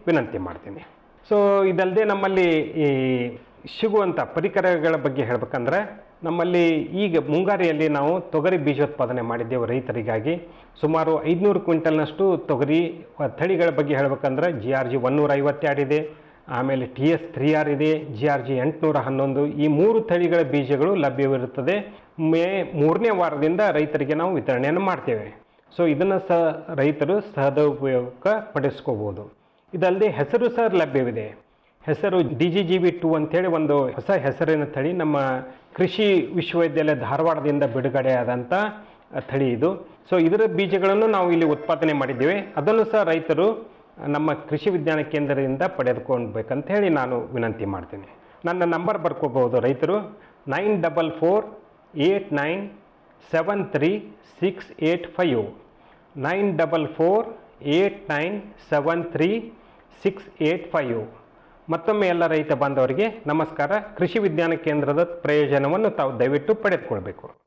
ವಿನಂತಿ ಮಾಡ್ತೀನಿ ಸೊ ಇದಲ್ಲದೆ ನಮ್ಮಲ್ಲಿ ಈ ಸಿಗುವಂಥ ಪರಿಕರಗಳ ಬಗ್ಗೆ ಹೇಳ್ಬೇಕಂದ್ರೆ ನಮ್ಮಲ್ಲಿ ಈಗ ಮುಂಗಾರಿಯಲ್ಲಿ ನಾವು ತೊಗರಿ ಬೀಜೋತ್ಪಾದನೆ ಮಾಡಿದ್ದೇವೆ ರೈತರಿಗಾಗಿ ಸುಮಾರು ಐದುನೂರು ಕ್ವಿಂಟಲ್ನಷ್ಟು ತೊಗರಿ ಆ, ತಳಿಗಳ ಬಗ್ಗೆ ಹೇಳ್ಬೇಕಂದ್ರೆ ಜಿ ಆರ್ ಜಿ ಒನ್ನೂರ ಐವತ್ತೆರಡು ಇದೆ ಆಮೇಲೆ ಟಿ ಎಸ್ ತ್ರೀ ಆರ್ ಇದೆ ಜಿ ಆರ್ ಜಿ ಎಂಟುನೂರ ಹನ್ನೊಂದು ಈ ಮೂರು ತಳಿಗಳ ಬೀಜಗಳು ಲಭ್ಯವಿರುತ್ತದೆ ಮೇ ಮೂರನೇ ವಾರದಿಂದ ರೈತರಿಗೆ ನಾವು ವಿತರಣೆಯನ್ನು ಮಾಡ್ತೇವೆ ಸೊ ಇದನ್ನು ಸಹ ರೈತರು ಸದುಪಯೋಗ ಪಡಿಸ್ಕೋಬೋದು ಇದಲ್ಲದೆ ಹೆಸರು ಸಹ ಲಭ್ಯವಿದೆ ಹೆಸರು D G G B two ಅಂತೇಳಿ ಒಂದು ಹೊಸ ಹೆಸರಿನ ತಳಿ ನಮ್ಮ ಕೃಷಿ ವಿಶ್ವವಿದ್ಯಾಲಯ ಧಾರವಾಡದಿಂದ ಬಿಡುಗಡೆಯಾದಂಥ ತಳಿ ಇದು ಸೊ ಇದರ ಬೀಜಗಳನ್ನು ನಾವು ಇಲ್ಲಿ ಉತ್ಪಾದನೆ ಮಾಡಿದ್ದೇವೆ ಅದನ್ನು ಸಹ ರೈತರು ನಮ್ಮ ಕೃಷಿ ವಿಜ್ಞಾನ ಕೇಂದ್ರದಿಂದ ಪಡೆದುಕೊಳ್ಬೇಕಂತ ಹೇಳಿ ನಾನು ವಿನಂತಿ ಮಾಡ್ತೀನಿ ನನ್ನ ನಂಬರ್ ಬರ್ಕೋಬಹುದು ರೈತರು nine double four eight nine seven three six eight five nine double four eight nine seven three six eight five ಮತ್ತೊಮ್ಮೆ ಎಲ್ಲ ರೈತ ಬಾಂಧವರಿಗೆ ನಮಸ್ಕಾರ ಕೃಷಿ ವಿಜ್ಞಾನ ಕೇಂದ್ರದ ಪ್ರಯೋಜನವನ್ನು ತಾವು ದಯವಿಟ್ಟು ಪಡೆದುಕೊಳ್ಬೇಕು